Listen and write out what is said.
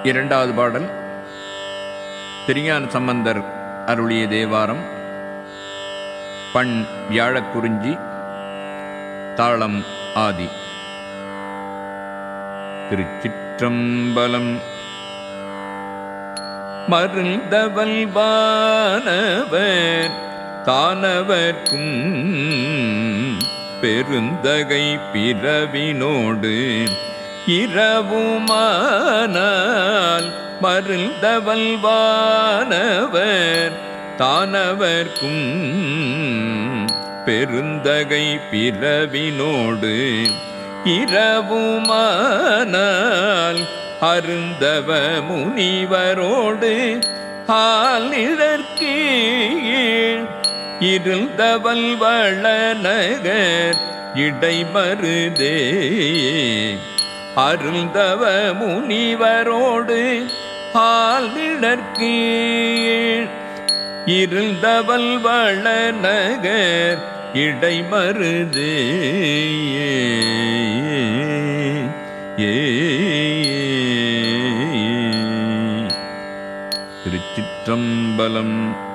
இரண்டாவது பாடல் திருஞான சம்பந்தர் அருளிய தேவாரம் பண் வியாழக்குறிஞ்சி தாளம் ஆதி திருச்சிற்றம்பலம் மருந்தவல்வானவர் தானவர்க்கும் பெருந்தகை பிறவினோடு இரவுமானால் மருந்தவல்வானவர் தானவர்க்கும் பெருந்தகை பிறவினோடு இரவுமானால் அருந்தவ முனிவரோடு ஆளிழற்கு இருந்தவல் வளநகர் இடைமருதே அருந்தவ முனிவரோடு ஆளிழற்கு இருந்தவல் வளநகர் இடைமருதே ஏ திருச்சிற்றம்பலம்